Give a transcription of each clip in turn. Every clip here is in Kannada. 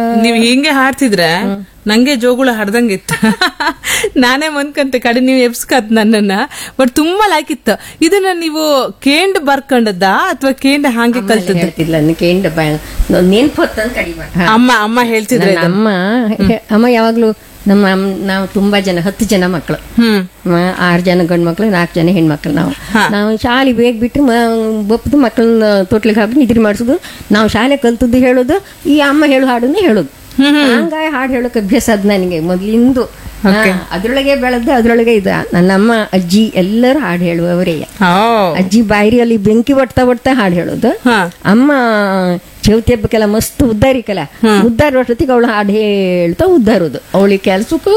ನೀವ್ ಹಿಂಗೆ ಹಾಡ್ತಿದ್ರೆ ನಂಗೆ ಜೋಗುಳ ಹಾಡ್ದಂಗಿತ್ತು ನಾನೇ ಮನ್ಕಂತೆ ಕಡೆ ನೀವು ಎಬ್ಸ್ಕತ್ ನನ್ನನ್ನ ಬಟ್ ತುಂಬಾ ಲೈಕ್ ಇತ್ತು ಇದನ್ನ ನೀವು ಕೇಂಡ್ ಬರ್ಕೊಂಡದ್ದ ಅಥವಾ ಕೇಂಡ್ ಹಾಗೆ ಕಲ್ತದ್ದ ಹೇಳ್ತಿದ್ಲ ಕೇಂಡ ನೆನ್ಪು ಹೊತ್ತಂದ್ ಕಡಿಮೆ ಅಮ್ಮ ಅಮ್ಮ ಹೇಳ್ತಿದ್ರೆ ನನ್ನ ಅಮ್ಮ ಅಮ್ಮ ಯಾವಾಗ್ಲೂ ನಮ್ಮ ಅಮ್ಮ- ನಾವು ತುಂಬಾ ಜನ ಹತ್ತು ಜನ ಮಕ್ಕಳು ಹ್ಮ್ ಮ- ಆರು ಜನ ಗಂಡು ಮಕ್ಕಳು ನಾಲ್ಕು ಜನ ಹೆಣ್ಮಕ್ಳು ನಾವು ನಾವು ಶಾಲೆ ಬೇಗ ಬಿಟ್ಟು ಬಪ್ಪದು ಮಕ್ಕಳನ್ನ ತೊಟ್ಲಿಗೆ ಹಾಕಿ ನಿದ್ರೆ ಮಾಡಿಸೋದು ನಾವು ಶಾಲೆ ಕಲ್ತದ್ದು ಹೇಳೋದು ಈ ಅಮ್ಮ ಹೇಳು ಹಾಡನ್ನೇ ಹೇಳೋದು ಹಂಗಾಗಿ ಹಾಡು ಹೇಳೋಕೆ ಅಭ್ಯಾಸ ಅದ್ ನನಗೆ ಮೊದ್ಲಿಂದು ಹಾ, ಅದ್ರೊಳಗೆ ಬೆಳೆದು ಅದ್ರೊಳಗೆ ಇದ ನನ್ನಮ್ಮ ಅಜ್ಜಿ ಎಲ್ಲರೂ ಹಾಡು ಹೇಳುವವರೇ ಓ ಅಜ್ಜಿ ಬಾಯಿರಿಯಲ್ಲಿ ಬೆಂಕಿ ಒಡ್ತಾ ಒಡ್ತಾ ಹಾಡು ಹೇಳೋದು ಹಾ ಅಮ್ಮ ಚೌತಿ ಹಬ್ಬಕ್ಕೆಲ್ಲ ಮಸ್ತ್ ಉದ್ದಾರಿಕಲ್ಲ ಉದ್ದಾರ ಅಷ್ಟೊತ್ತಿಗೆ ಅವಳು ಹಾಡು ಹೇಳ್ತಾ ಉದ್ದಾರೋದು ಅವಳಿಗೆ ಕೆಲ್ಸಕ್ಕೂ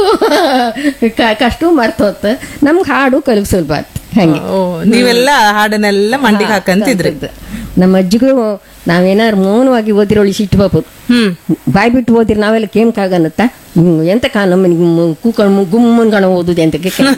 ಕ- ಕಷ್ಟವೂ ಮರ್ತೋತ್ ನಮ್ಗೆ ಹಾಡು ಕಲಿಸಲ್ಬಾರ್ದು ಹಂಗೆ ಓ ನೀವೆಲ್ಲ ಹಾಡನ್ನೆಲ್ಲ ಮಂಡಿಗೆ ಹಾಕಂತಿದ್ರಿ ನಮ್ಮ ಅಜ್ಜಿಗೂ ನಾವೇನಾದ್ರು ಮೌನವಾಗಿ ಓದಿರೋಳಿ ಸಿಟ್ಟು ಬಾಪುದು ಹ್ಮ್ ಬಾಯ್ ಬಿಟ್ಟು ಓದಿರಿ ನಾವೆಲ್ಲ ಕೇಮ್ಕಾಗನ್ನತ್ತ ಎಂತ ಕಾ ನಮ್ಮ ಕೂಕೊಂಡು ಗುಮ್ಮನ್ ಕಣ ಓದುದು ಅಂತ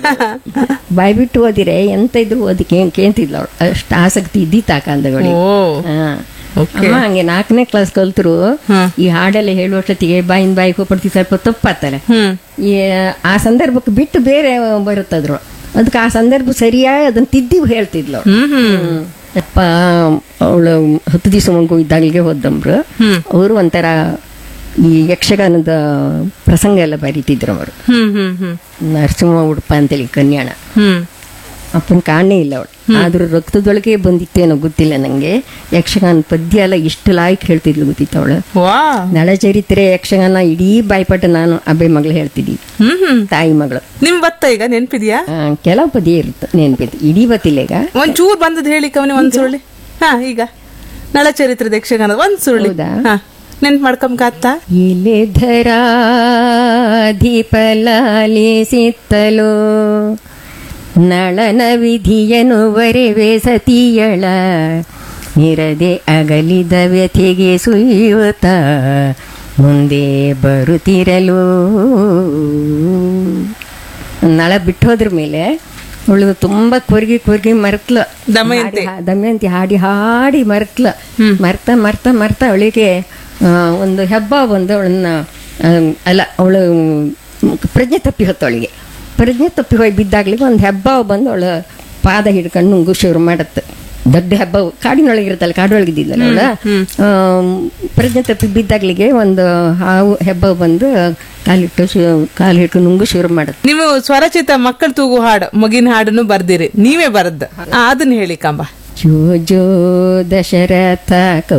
ಬಾಯ್ ಬಿಟ್ಟು ಓದಿರೆ ಎಂತ ಇದ್ರು ಓದಿ ಕೇಂ ಕೇಂತಿದ್ಲ ಅವಳು ಅಷ್ಟು ಆಸಕ್ತಿ ಇದ್ದಿತ್ತು ಆ ಕಾಲದಗಳು ಓ ಹಾ. Okay. ಅಮ್ಮ ಹಂಗೆ ನಾಲ್ಕನೇ ಕ್ಲಾಸ್ ಕಲ್ತರು ಹ್ಮ್. ಈ ಹಾಡೆಲ್ಲ ಹೇಳುವಷ್ಟೊತ್ತಿಗೆ ಬಾಯಿನ ಬಾಯಿ ಹೋಗ್ಬಿಡ್ತಿ ಸ್ವಲ್ಪ ತಪ್ಪಾತಲ್ಲ ಹ್ಮ್ ಈ ಆ ಸಂದರ್ಭಕ್ಕೆ ಬಿಟ್ಟು ಬೇರೆ ಬರುತ್ತದ್ರು ಅದಕ್ಕೆ ಆ ಸಂದರ್ಭ ಸರಿಯಾಗಿ ಅದನ್ನ ತಿದ್ದಿ ಹೇಳ್ತಿದ್ಲು ಅವ್ಳು. ಹ್ಮ್ ಹ್ಮ್ ಅಪ್ಪ ಅವಳು ಹತ್ತು ದಿವಸ ಮಗು ಇದ್ದಾಗಲಿಗೆ ಹೋದಮ್ರು ಹ್ಮ್. ಅವರು ಒಂಥರ ಈ ಯಕ್ಷಗಾನದ ಪ್ರಸಂಗ ಎಲ್ಲ ಬರೀತಿದ್ರು ಅವರು ಹ್ಮ್ ಹ್ಮ್ ಹ್ಮ್ ನರಸಿಂಹ ಉಡುಪ ಅಂತೇಳಿ ಕನ್ಯಾಣ ಹ್ಮ್ ಅಪ್ಪನ ಕಾಣೇ ಇಲ್ಲ ಅವಳು ಆದ್ರೂ ರಕ್ತದೊಳಗೆ ಬಂದಿತ್ತೇನೋ ಗೊತ್ತಿಲ್ಲ ನಂಗೆ ಯಕ್ಷಗಾನ ಪದ್ಯ ಎಲ್ಲ ಇಷ್ಟು ಲಾಯ್ಕ್ ಹೇಳ್ತಿದ್ಲು ಗೊತ್ತಿತ್ತು ಅವಳು ವಾ ನಳಚರಿತ್ರೆ ಯಕ್ಷಗಾನ ಇಡೀ ಬಾಯ್ಪಾಟ ನಾನು ಅಬ್ಬೆ ಮಗಳು ಹೇಳ್ತಿದ್ದಿ ಹ್ಮ್ ಹ್ಮ್ ತಾಯಿ ಮಗಳು ನಿಮ್ ಬತ್ತ ಈಗ ನೆನ್ಪಿದ್ಯಾ ಆ, ಕೆಲವು ಪದ್ಯ ಇರುತ್ತೆ ನೆನ್ಪಿತ್ತು ಇಡೀ ಗೊತ್ತಿಲ್ಲ ಈಗ ಒಂದ್ ಚೂರ್ ಬಂದದ್ ಹೇಳಿ ಕವನಿ ಒಂದ್ ಸುರುಳಿ ಹಾ ಈಗ ನಳಚರಿತ್ರದ ಯಕ್ಷಗಾನ ಒಂದ್ ಸುರುಳಿ ಹೌದಾ? ಹಾ ನೆನ್ಪ್ ಮಾಡ್ಕೊಂಬತ್ತ ಇಲೆ ಧರಾಧಿಪಲಾಲಿಸಿತ್ತಲೋ ನಳನ ವಿಧಿಯನು ವರೆವೆ ಸತಿಯಳ ನಿರದೆ ಅಗಲಿದ ವ್ಯಥೆಗೆ ಸುಯ್ಯುತ್ತ ಮುಂದೆ ಬರುತ್ತಿರಲು ನಳ ಬಿಟ್ಟು ಹೋದ್ರ ಮೇಲೆ ಅವಳು ತುಂಬಾ ಕೊರ್ಗಿ ಕೊರ್ಗಿ ಮರ್ತ್ಲು ದಮಯಂತಿ. ಹಾಡಿ- ದಮಯಂತಿ ಹಾಡಿ ಹಾಡಿ ಮರ್ತ್ಲ ಮರ್ತ ಮರ್ತ ಮರ್ತ ಅವಳಿಗೆ ಆ, ಒಂದು ಹೆಬ್ಬ ಬಂದು ಅವಳನ್ನ ಆ, ಅಲ್ಲ ಅವಳು ಪ್ರಜ್ಞೆ ತಪ್ಪಿ ಹೊತ್ತು ಅವಳಿಗೆ ಪ್ರಜ್ಞೆ ತಪ್ಪಿ ಹೋಗಿ ಬಿದ್ದಾಗ್ಲಿಗೆ ಒಂದು ಹೆಬ್ಬ ಬಂದು ಅವಳ ಪಾದ ಹಿಡ್ಕೊಂಡು ನುಂಗು ಶುರು ಮಾಡತ್ತೆ ದೊಡ್ಡ ಹಬ್ಬ ಕಾಡಿನೊಳಗೆ ಇರುತ್ತಲ್ಲ ಕಾಡೊಳಗಿದ್ದಿದ್ದಲ್ಲ ಅವಳ ಪ್ರಜ್ಞೆ ತಪ್ಪಿ ಬಿದ್ದಾಗ್ಲಿಗೆ ಒಂದು ಹಾವು ಹೆಬ್ಬ ಬಂದು ಕಾಲಿಟ್ಟು ಶು- ಕಾಲು ಹಿಡ್ಕೊಂಡು ನುಂಗು ಶುರು ಮಾಡತ್ತೆ ನೀವು ಸ್ವರಚಿತ ಮಕ್ಕಳು ತೂಗು ಹಾಡು ಮಗಿನ ಹಾಡನ್ನು ಬರ್ದಿರಿ ನೀವೇ ಬರದ್ ಆ, ಅದನ್ನ ಹೇಳಿ ಕಂಬ ಜೋ ಜೋ ದಶರಥ